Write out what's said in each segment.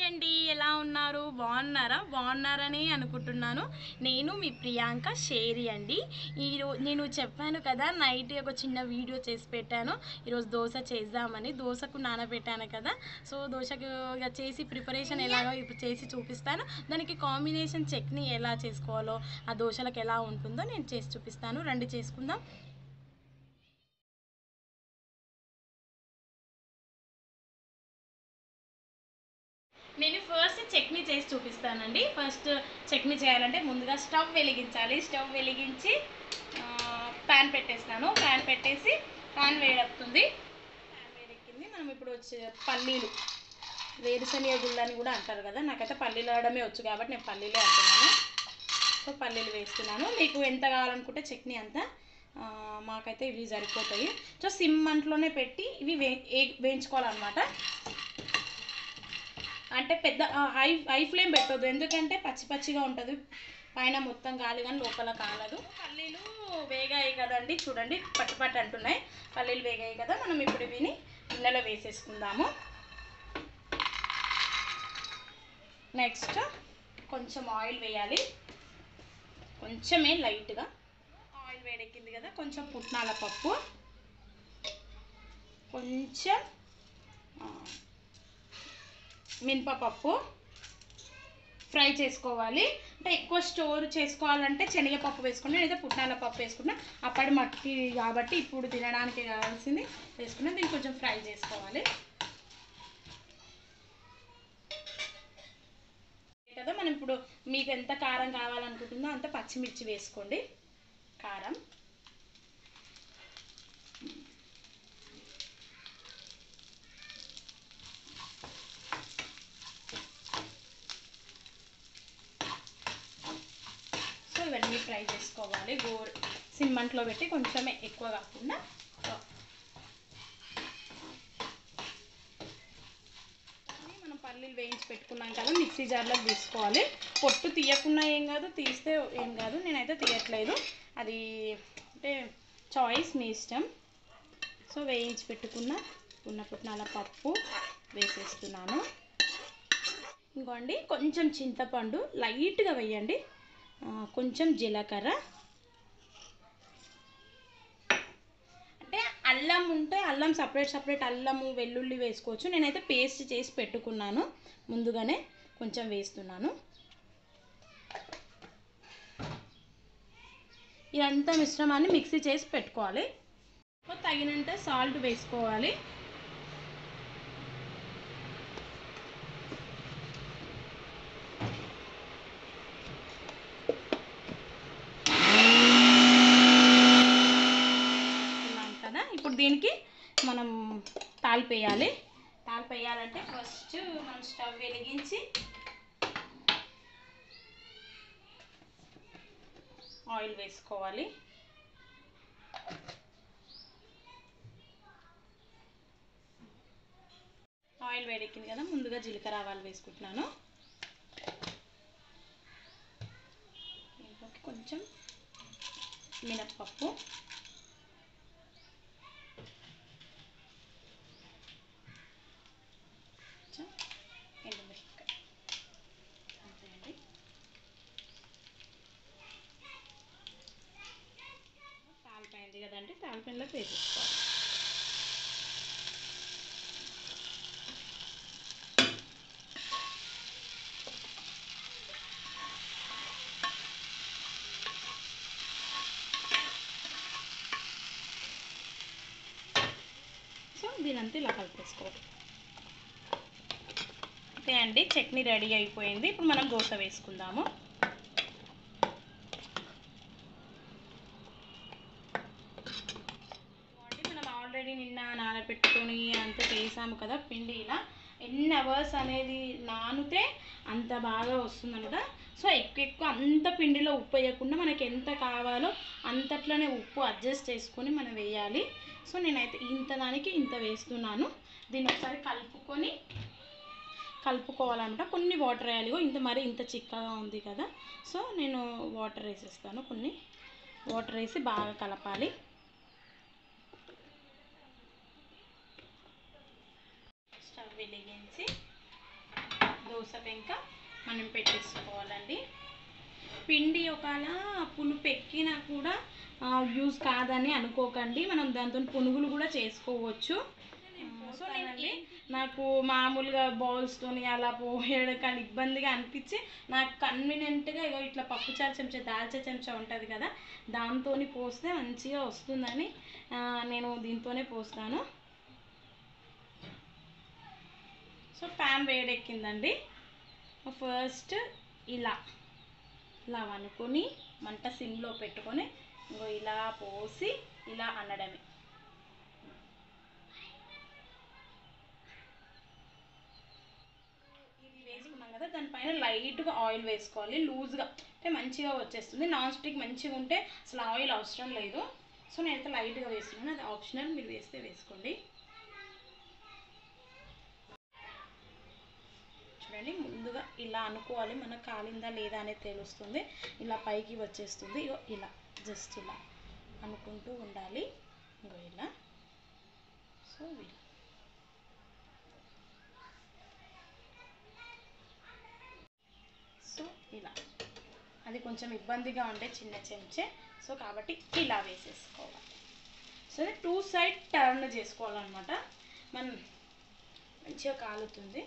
అండి ఎలా ఉన్నారు బాగున్నారా బాగున్నారని అనుకుంటున్నాను నేను మీ ప్రియాంక షేరి అండి ఈరోజు నేను చెప్పాను కదా నైట్ ఒక చిన్న వీడియో చేసి పెట్టాను ఈరోజు దోశ చేద్దామని దోశకు నానబెట్టాను కదా సో దోశకు ఇక చేసి ప్రిపరేషన్ ఎలాగో ఇప్పుడు చేసి చూపిస్తాను దానికి కాంబినేషన్ చట్నీ ఎలా చేసుకోవాలో ఆ దోశలకు ఎలా ఉంటుందో నేను చేసి చూపిస్తాను రండి చేసుకుందాం నేను ఫస్ట్ చట్నీ చేసి చూపిస్తానండి ఫస్ట్ చట్నీ చేయాలంటే ముందుగా స్టవ్ వెలిగించాలి స్టవ్ వెలిగించి ప్యాన్ పెట్టేస్తాను ప్యాన్ పెట్టేసి ప్యాన్ వేడెక్కుతుంది ప్యాన్ వేడెక్కింది మనం ఇప్పుడు వచ్చే పల్లీలు వేరుశనగ గుళ్ళు అని కూడా అంటారు కదా నాకైతే పల్లీలు ఆడమే వచ్చు కాబట్టి నేను పల్లీలే అంటున్నాను సో పల్లీలు వేస్తున్నాను మీకు ఎంత కావాలనుకుంటే చట్నీ అంతా ఆ, మాకైతే ఇవి సరిపోతాయి సో సిమ్ మంటలోనే పెట్టి ఇవి వే ఏ- వేయించుకోవాలన్నమాట అంటే పెద్ద ఆ, హై హై ఫ్లేమ్ పెట్టొద్దు ఎందుకంటే పచ్చి పచ్చిగా ఉంటుంది పైన మొత్తం గాలి కానీ లోపల కాలదు పల్లీలు వేగాయి కదండి చూడండి పట్టు పట్టు అంటున్నాయి పల్లీలు వేగాయి కదా మనం ఇప్పుడు ఇవిని గిన్నెలో వేసేసుకుందాము నెక్స్ట్ కొంచెం ఆయిల్ వేయాలి కొంచెమే లైట్గా ఆయిల్ వేడెక్కింది కదా కొంచెం పుట్నాల పప్పు కొంచెం ఆ, మినపపప్పు ఫ్రై చేసుకోవాలి అంటే ఎక్కువ స్టోర్ చేసుకోవాలంటే శనగపప్పు వేసుకున్నా లేదా పుట్నాల పప్పు వేసుకున్నా అప్పటి మట్టి కాబట్టి ఇప్పుడు తినడానికి కావాల్సింది వేసుకున్నా దీన్ని కొంచెం ఫ్రై చేసుకోవాలి కదా మనం ఇప్పుడు మీకు ఎంత కారం కావాలనుకుంటుందో అంత పచ్చిమిర్చి వేసుకోండి కారం సో ఇవన్నీ ఫ్రై చేసుకోవాలి గోర్ సిమ్మంట్లో పెట్టి కొంచెమే ఎక్కువ కాకుండా సో ఇది మనం పల్లీలు వేయించి పెట్టుకున్నాం కదా మిక్సీ జార్లోకి తీసుకోవాలి పొట్టు తీయకుండా ఏం కాదు తీస్తే ఏం కాదు నేనైతే తీయట్లేదు అది అంటే చాయిస్ మీ ఇష్టం సో వేయించి పెట్టుకున్న ఉన్న పుట్నాల పప్పు వేసేస్తున్నాను ఇంకోండి కొంచెం చింతపండు లైట్గా వేయండి ఆ, కొంచెం జీలకర్ర అంటే అల్లం ఉంటే అల్లం సపరేట్ సపరేట్ అల్లము వెల్లుల్లి వేసుకోవచ్చు నేనైతే పేస్ట్ చేసి పెట్టుకున్నాను ముందుగానే కొంచెం వేస్తున్నాను ఇదంతా మిశ్రమాన్ని మిక్సీ చేసి పెట్టుకోవాలి తగినంత సాల్ట్ వేసుకోవాలి వేసుకున్నాం కదా ఇప్పుడు దీనికి మనం తాలిపు వేయాలి తాలిపు వేయాలంటే ఫస్ట్ మనం స్టవ్ వెలిగించి ఆయిల్ వేసుకోవాలి ఆయిల్ వేడెక్కింది కదా ముందుగా జీలకర్ర ఆవాలు వేసుకుంటున్నాను దీంట్లోకి కొంచెం మినప్పప్పు కొంచెం ఎండుమిరపకాయ అంతే అండి తాలిపోయింది కదండి తాలిపోయినలోకి వేసేసుకోవాలి సో దీనంతా ఇలా కలిపేసుకోవాలి అంతే అండి చట్నీ రెడీ అయిపోయింది ఇప్పుడు మనం దోశ వేసుకుందాము ఇదిగోండి, మనం ఆల్రెడీ నిన్న నానబెట్టుకొని అంత చేసాము కదా పిండి ఇలా ఎన్ని అవర్స్ అనేది నానితే అంత బాగా వస్తుందన్నమాట సో ఎక్కువ ఎక్కువ అంత పిండిలో ఉప్పు వేయకుండా మనకి ఎంత కావాలో అంతట్లోనే ఉప్పు అడ్జస్ట్ చేసుకొని మనం వేయాలి సో నేనైతే ఇంత దానికి ఇంత వేస్తున్నాను దీన్ని ఒకసారి కలుపుకొని కలుపుకోవాలన్నమాట కొన్ని వాటర్ వేయాలి ఇగో ఇంత మరి ఇంత చిక్కగా ఉంది కదా సో నేను వాటర్ వేసేస్తాను కొన్ని వాటర్ వేసి బాగా కలపాలి స్టవ్ వెలిగించి దోశ పెంక మనం పెట్టేసుకోవాలండి పిండి ఒకవేళ పులుపు ఎక్కినా కూడా యూజ్ కాదని అనుకోకండి మనం దాంతో పునుగులు కూడా చేసుకోవచ్చు సో నేనండి నాకు మామూలుగా బౌల్స్తోని అలా పోయడం కానీ ఇబ్బందిగా అనిపించి నాకు కన్వీనియంట్గా ఇగో ఇట్లా పప్పుచారు చెంచా దాల్చా చెంచా ఉంటుంది కదా దాంతో పోస్తే మంచిగా వస్తుందని ఆ, నేను దీంతోనే పోస్తాను సో ప్యాన్ వేడెక్కిందండి ఫస్ట్ ఇలా ఇలా అనుకొని మంట సిమ్లో పెట్టుకొని ఇంకో ఇలా పోసి ఇలా అనడమే ఇది వేసుకున్నాం కదా దానిపైన లైట్గా ఆయిల్ వేసుకోవాలి లూజ్గా అంటే మంచిగా వచ్చేస్తుంది నాన్ స్టిక్ మంచిగా ఉంటే అసలు ఆయిల్ అవసరం లేదు సో నేనైతే లైట్గా వేస్తున్నాను అది ఆప్షనల్ మీరు వేస్తే వేసుకోండి చూడండి ముందుగా ఇలా అనుకోవాలి మనకు కాలిందా లేదా అనేది తెలుస్తుంది ఇలా పైకి వచ్చేస్తుంది ఇగో ఇలా జస్ట్ ఇలా అనుకుంటూ ఉండాలి ఇంకో ఇలా సో ఇలా సో ఇలా అది కొంచెం ఇబ్బందిగా ఉండే చిన్న చెంచే సో కాబట్టి ఇలా వేసేసుకోవాలి సో టూ సైడ్ టర్న్ చేసుకోవాలన్నమాట మనం మంచిగా కాలుతుంది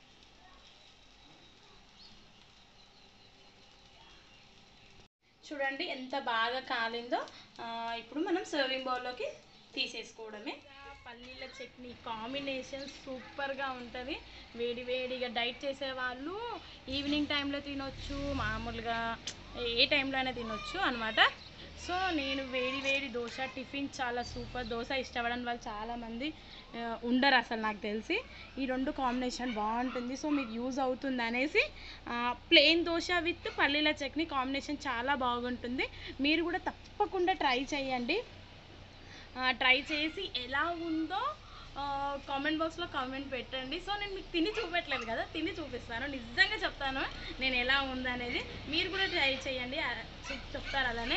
చూడండి ఎంత బాగా కాలిందో ఆ, ఇప్పుడు మనం సర్వింగ్ బౌల్లోకి తీసేసుకోవడమే పల్లీల చట్నీ కాంబినేషన్ సూపర్గా ఉంటుంది వేడి వేడిగా డైట్ చేసే వాళ్ళు ఈవినింగ్ టైంలో తినొచ్చు మామూలుగా ఏ టైంలో అయినా తినొచ్చు అనమాట సో నేను వేడి వేడి దోశ టిఫిన్ చాలా సూపర్ దోశ ఇష్టపడని వాళ్ళు చాలామంది ఆ, ఉండరు అసలు నాకు తెలిసి ఈ రెండు కాంబినేషన్ బాగుంటుంది సో మీకు యూజ్ అవుతుంది అనేసి ప్లెయిన్ దోశ విత్ పల్లీల చట్నీ కాంబినేషన్ చాలా బాగుంటుంది మీరు కూడా తప్పకుండా ట్రై చేయండి ట్రై చేసి ఎలా ఉందో కామెంట్ బాక్స్లో కామెంట్ పెట్టండి సో నేను మీకు తిని చూపెట్టలేదు కదా తిని చూపిస్తాను నిజంగా చెప్తాను నేను ఎలా ఉందనేది మీరు కూడా ట్రై చేయండి ఆ, చెప్- చెప్తారు అలానే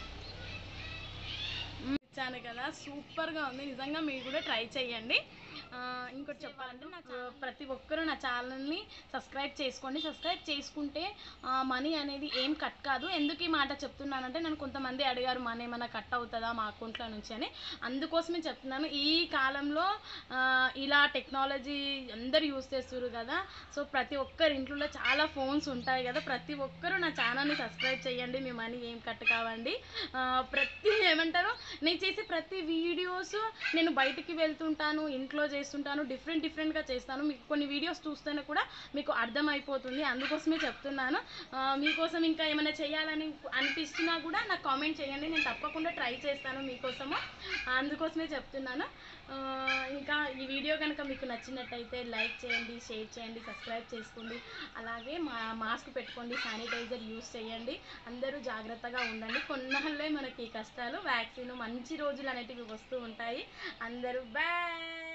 మ్మ్. ఇచ్చాను కదా సూపర్గా ఉంది నిజంగా మీరు కూడా ట్రై చేయండి ఆ, ఇంకోటి చెప్పాలంటే నాకు ప్రతి ఒక్కరూ నా ఛానల్ని సబ్స్క్రైబ్ చేసుకోండి సబ్స్క్రైబ్ చేసుకుంటే మనీ అనేది ఏం కట్ కాదు ఎందుకు ఈ మాట చెప్తున్నానంటే నన్ను కొంతమంది అడిగారు మనీ ఏమైనా కట్ అవుతుందా మా అకౌంట్లో నుంచి అని అందుకోసమే చెప్తున్నాను ఈ కాలంలో ఆ, ఇలా టెక్నాలజీ అందరు యూస్ చేస్తారు కదా సో ప్రతి ఒక్కరి ఇంట్లో చాలా ఫోన్స్ ఉంటాయి కదా ప్రతి ఒక్కరూ నా ఛానల్ని సబ్స్క్రైబ్ చేయండి మీ మనీ ఏం కట్ కావండి ఆ, ప్రతి ఏమంటారు నేను చేసే ప్రతి వీడియోస్ నేను బయటికి వెళ్తుంటాను ఇంట్లో చేస్తుంటాను డిఫరెంట్ డిఫరెంట్గా చేస్తాను మీకు కొన్ని వీడియోస్ చూస్తేనే కూడా మీకు అర్థమైపోతుంది అందుకోసమే చెప్తున్నాను ఆ, మీకోసం ఇంకా ఏమైనా చేయాలని అనిపిస్తున్నా కూడా నాకు కామెంట్ చేయండి నేను తప్పకుండా ట్రై చేస్తాను మీకోసము అందుకోసమే చెప్తున్నాను ఆ, ఇంకా ఈ వీడియో కనుక మీకు నచ్చినట్టయితే లైక్ చేయండి షేర్ చేయండి సబ్స్క్రైబ్ చేసుకోండి అలాగే మా మాస్క్ పెట్టుకోండి శానిటైజర్ యూస్ చేయండి అందరూ జాగ్రత్తగా ఉండండి కొన్నాళ్ళే మనకి ఈ కష్టాలు వ్యాక్సిన్ మంచి రోజులు అనేటివి వస్తూ ఉంటాయి అందరూ బాయ్